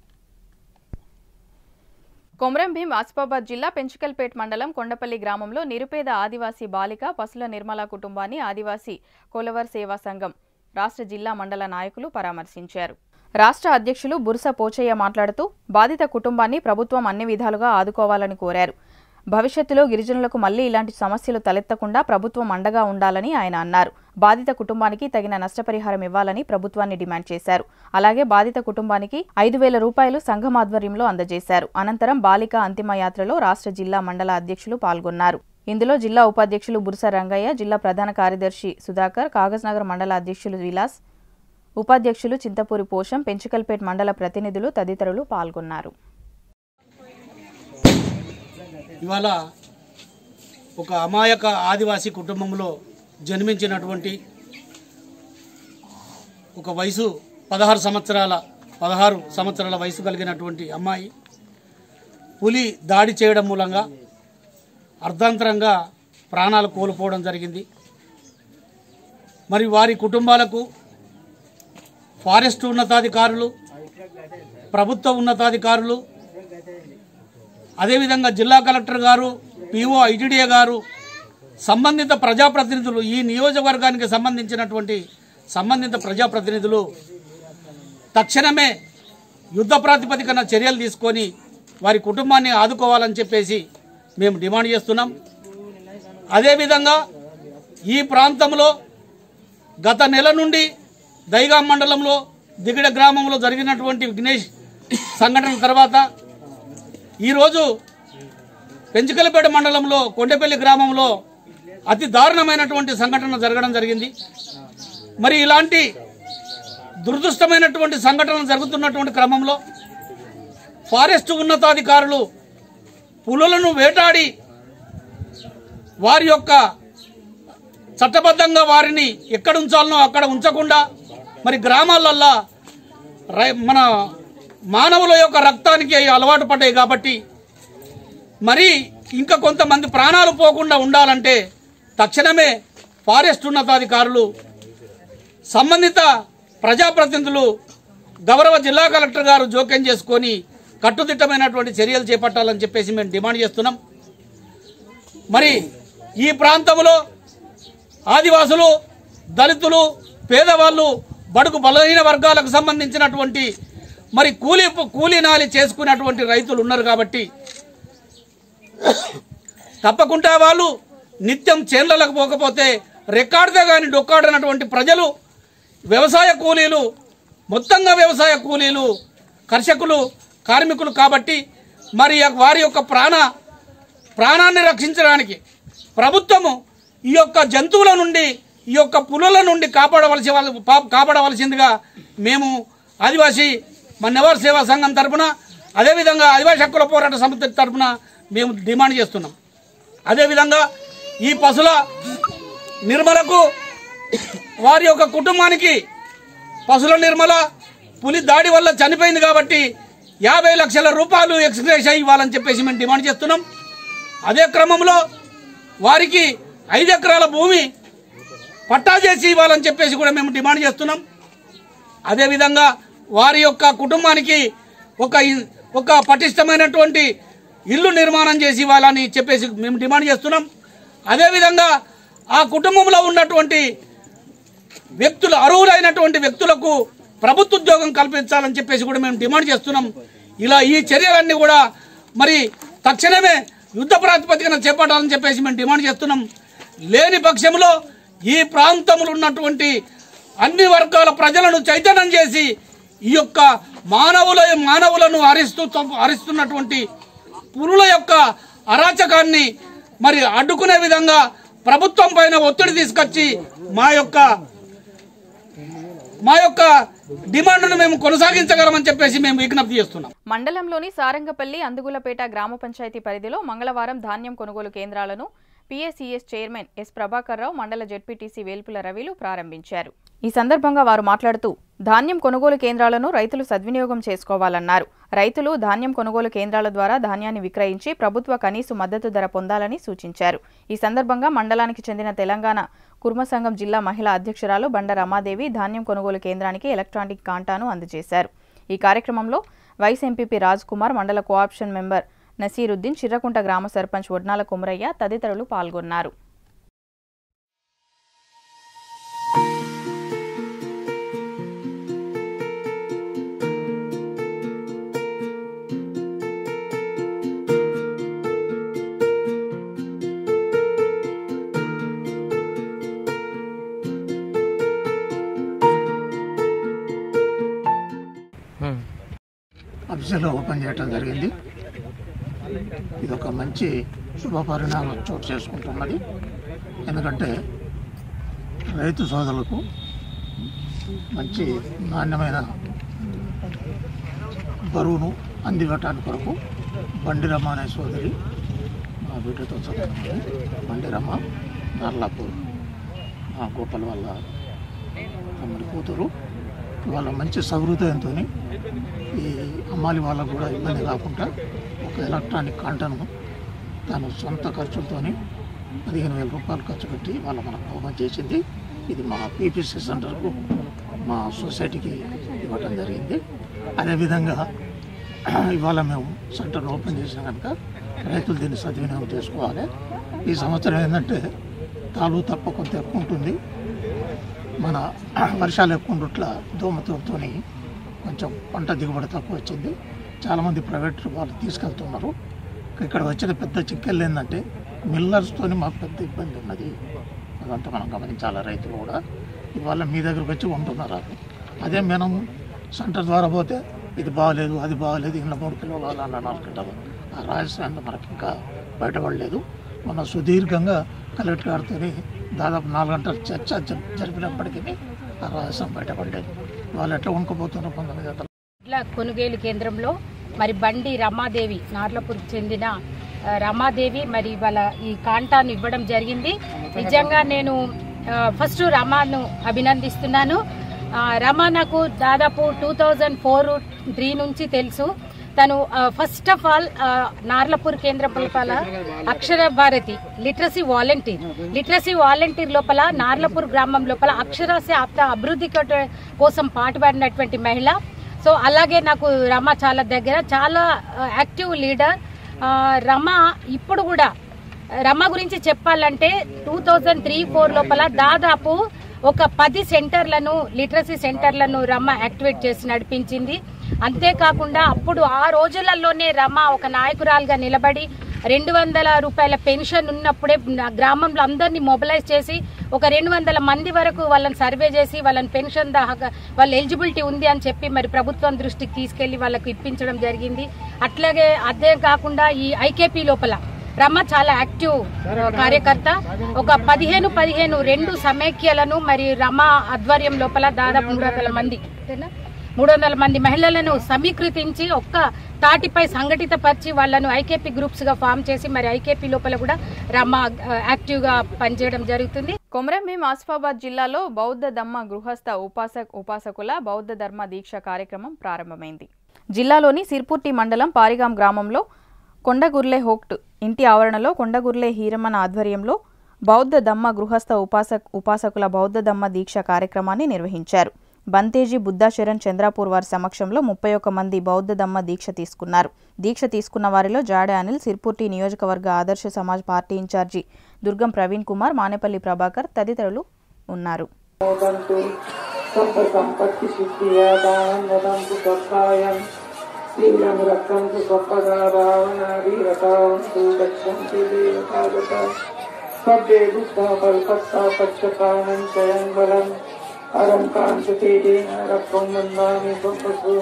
కొమరం భీం ఆసిఫాబాద్ జిల్లా పెంచుకల్పేట్ మండలం కొండపల్లి గ్రామంలో నిరుపేద ఆదివాసీ బాలిక పసుల నిర్మల కుటుంబాన్ని ఆదివాసీ కొలవర్ సేవా సంఘం రాష్ట్ర జిల్లా మండల నాయకులు పరామర్శించారు రాష్ట్ర అధ్యక్షులు బుర్స పోచయ్య మాట్లాడుతూ బాధిత కుటుంబాన్ని ప్రభుత్వం అన్ని విధాలుగా ఆదుకోవాలని కోరారు భవిష్యత్తులో గిరిజనులకు మళ్లీ ఇలాంటి సమస్యలు తలెత్తకుండా ప్రభుత్వం అండగా ఉండాలని ఆయన అన్నారు బాధిత కుటుంబానికి తగిన నష్టపరిహారం ఇవ్వాలని ప్రభుత్వాన్ని డిమాండ్ చేశారు అలాగే బాధిత కుటుంబానికి ఐదు వేల రూపాయలు సంఘం ఆధ్వర్యంలో అందజేశారు అనంతరం బాలిక అంతిమ యాత్రలో రాష్ట్ర జిల్లా మండల అధ్యక్షులు పాల్గొన్నారు ఇందులో జిల్లా ఉపాధ్యక్షులు బుర్స రంగయ్య జిల్లా ప్రధాన కార్యదర్శి సుధాకర్ కాగజ్నగర్ మండల అధ్యక్షులు విలాస్ ఉపాధ్యక్షులు చింతపూరి పోషం పెంచుకల్పేట్ మండల ప్రతినిధులు తదితరులు పాల్గొన్నారు ఇవాళ ఒక అమాయక ఆదివాసీ కుటుంబంలో జన్మించినటువంటి ఒక వయసు పదహారు సంవత్సరాల పదహారు సంవత్సరాల వయసు కలిగినటువంటి అమ్మాయి పులి దాడి చేయడం మూలంగా అర్ధాంతరంగా ప్రాణాలు కోల్పోవడం జరిగింది మరి వారి కుటుంబాలకు ఫారెస్ట్ ఉన్నతాధికారులు ప్రభుత్వ ఉన్నతాధికారులు అదేవిధంగా జిల్లా కలెక్టర్ గారు పిఓ ఐటీడీఏ గారు సంబంధిత ప్రజాప్రతినిధులు ఈ నియోజకవర్గానికి సంబంధించినటువంటి సంబంధిత ప్రజాప్రతినిధులు తక్షణమే యుద్ధ ప్రాతిపదికన చర్యలు తీసుకొని వారి కుటుంబాన్ని ఆదుకోవాలని చెప్పేసి మేము డిమాండ్ చేస్తున్నాం అదేవిధంగా ఈ ప్రాంతంలో గత నెల నుండి దైగా మండలంలో దిగడ గ్రామంలో జరిగినటువంటి విఘ్నేష్ సంఘటన తర్వాత ఈరోజు పెంచుకలపేట మండలంలో కొండపల్లి గ్రామంలో అతి దారుణమైనటువంటి సంఘటన జరగడం జరిగింది మరి ఇలాంటి దురదృష్టమైనటువంటి సంఘటనలు జరుగుతున్నటువంటి క్రమంలో ఫారెస్ట్ ఉన్నతాధికారులు పులులను వేటాడి వారి యొక్క చట్టబద్ధంగా వారిని ఎక్కడ ఉంచాలనో అక్కడ ఉంచకుండా మరి గ్రామాలల్లా రై- మన మానవుల యొక్క రక్తానికి అవి అలవాటు పడ్డాయి కాబట్టి మరి ఇంకా కొంతమంది ప్రాణాలు పోకుండా ఉండాలంటే తక్షణమే ఫారెస్ట్ ఉన్నతాధికారులు సంబంధిత ప్రజాప్రతినిధులు గౌరవ జిల్లా కలెక్టర్ గారు జోక్యం చేసుకొని కట్టుదిట్టమైనటువంటి చర్యలు చేపట్టాలని చెప్పేసి మేము డిమాండ్ చేస్తున్నాం మరి ఈ ప్రాంతంలో ఆదివాసులు దళితులు పేదవాళ్ళు బడుగు బలహీన వర్గాలకు సంబంధించినటువంటి మరి కూలీ కూలీ నాలి చేసుకునేటువంటి రైతులు ఉన్నారు కాబట్టి తప్పకుండా వాళ్ళు నిత్యం చేన్లలకు పోకపోతే రెక్కాడితే కానీ డొక్కాడనటువంటి ప్రజలు వ్యవసాయ కూలీలు మొత్తంగా వ్యవసాయ కూలీలు కర్షకులు కార్మికులు కాబట్టి మరి వారి యొక్క ప్రాణ ప్రాణాన్ని రక్షించడానికి ప్రభుత్వము ఈ యొక్క జంతువుల నుండి ఈ యొక్క పులుల నుండి కాపాడవలసి వాళ్ళ- పా- కాపాడవలసిందిగా మేము ఆదివాసీ మన్నెవర్ సేవా సంఘం తరపున అదేవిధంగా ఆదివాసీ హక్కుల పోరాట సమితి తరపున మేము డిమాండ్ చేస్తున్నాం అదేవిధంగా ఈ పశుల నిర్మలకు వారి యొక్క కుటుంబానికి పశుల నిర్మల పులి దాడి వల్ల చనిపోయింది కాబట్టి యాభై లక్షల రూపాయలు ఎక్స్గ్రేష్ ఇవ్వాలని చెప్పేసి మేము డిమాండ్ చేస్తున్నాం అదే క్రమంలో వారికి ఐదు ఎకరాల భూమి పట్టా చేసి ఇవ్వాలని చెప్పేసి కూడా మేము డిమాండ్ చేస్తున్నాం అదేవిధంగా వారి యొక్క కుటుంబానికి ఒక ఇ- ఒక పటిష్టమైనటువంటి ఇల్లు నిర్మాణం చేసి ఇవ్వాలని చెప్పేసి మేము డిమాండ్ చేస్తున్నాం అదేవిధంగా ఆ కుటుంబంలో ఉన్నటువంటి వ్యక్తులు అర్హులైనటువంటి వ్యక్తులకు ప్రభుత్వ ఉద్యోగం కల్పించాలని చెప్పేసి కూడా మేము డిమాండ్ చేస్తున్నాం ఇలా ఈ చర్యలన్నీ కూడా మరి తక్షణమే యుద్ధ ప్రాతిపదికన చేపట్టాలని చెప్పేసి మేము డిమాండ్ చేస్తున్నాం లేని పక్షంలో ఈ ప్రాంతంలో ఉన్నటువంటి అన్ని వర్గాల ప్రజలను చైతన్యం చేసి ఈ యొక్క మానవుల మానవులను హరిస్తూ హరిస్తున్నటువంటి పురుల యొక్క అరాచకాన్ని మరి అడ్డుకునే విధంగా ప్రభుత్వం పైన ఒత్తిడి తీసుకొచ్చి మా యొక్క మా యొక్క డిమాండ్ను మేము కొనసాగించగలమని చెప్పేసి మేము విజ్ఞప్తి చేస్తున్నాం మండలంలోని సారంగపల్లి అందుగులపేట గ్రామ పంచాయతీ పరిధిలో మంగళవారం ధాన్యం కొనుగోలు కేంద్రాలను PSCS chairman S Prabhakar Rao మండల జెడ్పీటీసీ వేల్పుల రవిలు ప్రారంభించారు ఈ సందర్భంగా వారు మాట్లాడుతూ ధాన్యం కొనుగోలు కేంద్రాలను రైతులు సద్వినియోగం చేసుకోవాలన్నారు రైతులు ధాన్యం కొనుగోలు కేంద్రాల ద్వారా ధాన్యాన్ని విక్రయించి ప్రభుత్వ కనీస మద్దతు ధర పొందాలని సూచించారు ఈ సందర్భంగా మండలానికి చెందిన తెలంగాణ కుర్మ సంఘం జిల్లా మహిళా అధ్యక్షురాలు బండ రమాదేవి ధాన్యం కొనుగోలు కేంద్రానికి ఎలక్ట్రానిక్ కాంటాను అందజేశారు ఈ కార్యక్రమంలో వైస్ ఎంపీపీ రాజ్ కుమార్ మండల కోఆప్షన్ మెంబర్ నసీరుద్దీన్ చిర్రకుంట గ్రామ సర్పంచ్ వడ్నాల కుమరయ్య తదితరులు పాల్గొన్నారు అఫీసులో ఓపెన్ చేయడం జరిగింది ఇది ఒక మంచి శుభ పరిణామం చోటు చేసుకుంటున్నది ఎందుకంటే రైతు సోదరులకు మంచి నాణ్యమైన బరువును అందివ్వటానికి కొరకు బండిరమ్మ అనే సోదరి మా బిడ్డతో చదువుతుంది బండిరమ్మ నర్లాపూర్ మా గోపాల్ వాళ్ళ తమ్ముడి కూతురు వాళ్ళ మంచి సహృదయంతో ఈ అమ్మాలి వాళ్ళకు కూడా ఇబ్బంది కాకుండా ఒక ఎలక్ట్రానిక్ కాంటను తాను సొంత ఖర్చులతోని పదిహేను వేల రూపాయలు ఖర్చు పెట్టి వాళ్ళ మనకు బహుమతి చేసింది ఇది మా పీపీసీ సెంటర్కు మా సొసైటీకి ఇవ్వటం జరిగింది అదేవిధంగా ఇవాళ మేము సెంటర్ ఓపెన్ చేసిన కనుక రైతులు దీన్ని సద్వినియోగం చేసుకోవాలి ఈ సంవత్సరం ఏంటంటే తాలు తప్ప కొంత ఎక్కువ ఉంటుంది మన వర్షాలు ఎక్కువ ఉండట్ల దోమతోతో కొంచెం పంట దిగుబడి తక్కువ వచ్చింది చాలామంది ప్రైవేట్ వాళ్ళు తీసుకెళ్తున్నారు ఇక్కడ వచ్చిన పెద్ద చిక్కెళ్ళు ఏంటంటే మిల్లర్స్తోని మాకు పెద్ద ఇబ్బంది ఉన్నది అదంతా మనం గమనించాలి రైతులు కూడా ఇవాళ మీ దగ్గరకు వచ్చి కొంటున్నారు వాళ్ళు. అదే మనం సెంటర్ ద్వారా పోతే ఇది బాగలేదు అది బాగలేదు ఇంట్లో మూడు కిలోలు అలా నాలుగు కిలోలు ఆ రాజస్థాన్లో మనకి ఇంకా బయటపడలేదు మన సుదీర్ఘంగా కలెక్టర్ గారితో దాదాపు నాలుగు గంటల చర్చ జ- జరిపినప్పటికీ ఆ రహస్యం బయటపడలేదు వాళ్ళు ఎట్లా వణుకుపోతున్నారు పంతొమ్మిది గంటలు ఇట్లా కొనుగోలు కేంద్రంలో మరి బండి రమాదేవి నార్లపూర్కి చెందిన ఆ, రమాదేవి మరి వాళ్ళ ఈ కాంటాను ఇవ్వడం జరిగింది నిజంగా నేను ఆ, ఫస్ట్ రమాను అభినందిస్తున్నాను ఆ, రమ నాకు దాదాపు టూ థౌజండ్ ఫోర్ త్రీ నుంచి తెలుసు తను ఫస్ట్ ఆఫ్ ఆల్ నార్లపూర్ కేంద్ర లోపల Akshara Bharathi literacy volunteer literacy volunteer లోపల నార్లపూర్ గ్రామం లోపల అక్షరాస్యత అభివృద్ధి కోట- కోసం పాటుపడినటువంటి మహిళ సో అలాగే నాకు రమ చాలా దగ్గర చాలా యాక్టివ్ లీడర్ రమ ఇప్పుడు కూడా రమ గురించి చెప్పాలంటే టూ థౌజండ్ త్రీ ఫోర్ లోపల దాదాపు ఒక పది సెంటర్లను లిటరసీ సెంటర్లను రమ యాక్టివేట్ చేసి నడిపించింది అంతేకాకుండా అప్పుడు ఆ రోజులలోనే రమ ఒక నాయకురాలుగా నిలబడి రెండు వందల రూపాయల పెన్షన్ ఉన్నప్పుడే నా గ్రామంలో అందరినీ మొబిలైజ్ చేసి ఒక రెండు వందల మంది వరకు వాళ్ళని సర్వే చేసి వాళ్ళని పెన్షన్ దాకా వాళ్ళ ఎలిజిబిలిటీ ఉంది అని చెప్పి మరి ప్రభుత్వం దృష్టికి తీసుకెళ్లి వాళ్ళకు ఇప్పించడం జరిగింది అట్లాగే అదే కాకుండా ఈ ఐకేపీ లోపల రమ చాలా యాక్టివ్ కార్యకర్త ఒక పదిహేను పదిహేను రెండు సమైక్యలను మరి రమ ఆధ్వర్యం లోపల దాదాపు మూడు వందల మంది అంతేనా? మూడు వందల మంది మహిళలను సమీకృతించి ఒక్క తాటిపై సంఘటిత పరిచి వాళ్ళను ఐకేపీ గ్రూప్స్ గా ఫామ్ చేసి మరి ఐకేపీ లోపల కూడా రమ యాక్టివ్ గా పనిచేయడం జరుగుతుంది కొమరంభీం ఆసిఫాబాద్ జిల్లాలో బౌద్ధ ధమ్మ గృహస్థ ఉపాసక ఉపాసకుల బౌద్ధ ధర్మ దీక్ష కార్యక్రమం ప్రారంభమైంది జిల్లాలోని సిర్పుర్టి మండలం పారిగాం గ్రామంలో కొండగుర్లే హోక్ట్ ఇంటి ఆవరణలో కొండగుర్లే హీరమన్ ఆధ్వర్యంలో బౌద్ధ ధమ్మ గృహస్థ ఉపాసక ఉపాసకుల బౌద్ధ ధమ్మ దీక్ష కార్యక్రమాన్ని నిర్వహించారు బంతేజీ బుద్ధాశరణ్ చంద్రాపూర్ వారి సమక్షంలో ముప్పై ఒక్క మంది బౌద్ధ ధమ్మ దీక్ష తీసుకున్నారు దీక్ష తీసుకున్న వారిలో జాడే అనిల్ సిర్పుర్టి నియోజకవర్గ ఆదర్శ సమాజ్ పార్టీ ఇన్ఛార్జి దుర్గం ప్రవీణ్ కుమార్ మానేపల్లి ప్రభాకర్ తదితరులు ఉన్నారు मोदन्तु सम्पसम्पत्ति सिद्धियादानं वदन्तु सत्तायं शीलं रक्षन्तु स्वपदा भावनाभिरतावन्तु गच्छन्ति देवतागता सभ्ये बुद्धा बलपत्ता पक्षकानं चयं बलम् अरं कान्ततेजेन रक्षं वन्दामि स्वपसु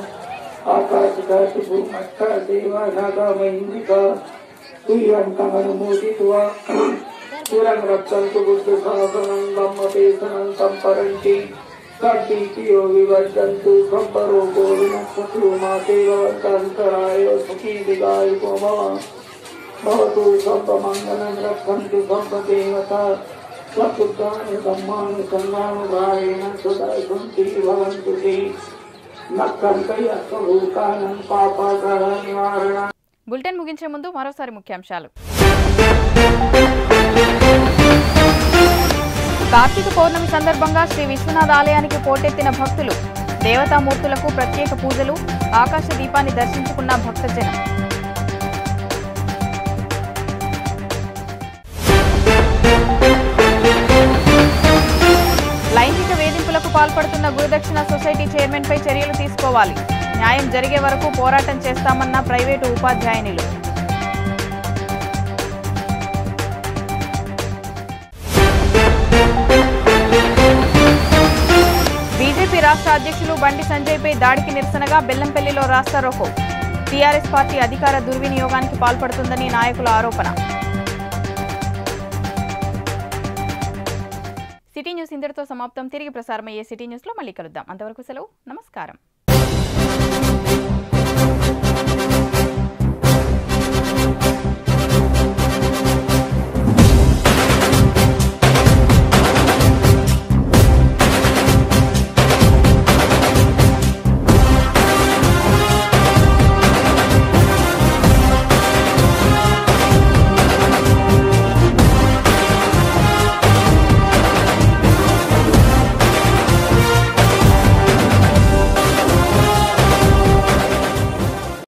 आकाशकाशि भूमस्था देवानागामहिन्दिका तुयं कमनुमोदित्वा पुरं रक्षन्तु बुद्धसाधनं ब्रह्मपेशनं सम्परन्ति सर्दीतियो विवर्धन्तु सम्परोगो विनश्यतु मातेवन्तराय सुखी विदायको मम भवतु सम्पमङ्गलं रक्षन्तु सम्पदेवता स्वशुद्धानि धम्मानि सन्मानुभावेन सदा सन्ति भवन्तु ते नक्कन्तयस्वभूतानं पापाग्रह निवारण బులెటిన్ ముగించే ముందు మరోసారి ముఖ్యాంశాలు కార్తీక పౌర్ణమి సందర్భంగా శ్రీ విశ్వనాథ ఆలయానికి పోటెత్తిన భక్తులు దేవతామూర్తులకు ప్రత్యేక పూజలు ఆకాశ దీపాన్ని దర్శించుకున్న భక్తజనం లైంగిక వేధింపులకు పాల్పడుతున్న గురుదక్షిణ సొసైటీ చైర్మన్ పై చర్యలు తీసుకోవాలి న్యాయం జరిగే వరకు పోరాటం చేస్తామన్న ప్రైవేటు ఉపాధ్యాయునిలు బీజేపీ రాష్ట్ర అధ్యక్షులు బండి సంజయ్పై దాడికి నిరసనగా బెల్లంపల్లిలో రాస్తారోకో టీఆర్ఎస్ పార్టీ అధికార దుర్వినియోగానికి పాల్పడుతుందని నాయకుల ఆరోపణ సిటీ న్యూస్ ఇంతటితో సమాప్తం తిరిగి ప్రసారమయ్యే సిటీ న్యూస్లో మళ్ళీ కలుద్దాం అంతవరకు సెలవు నమస్కారం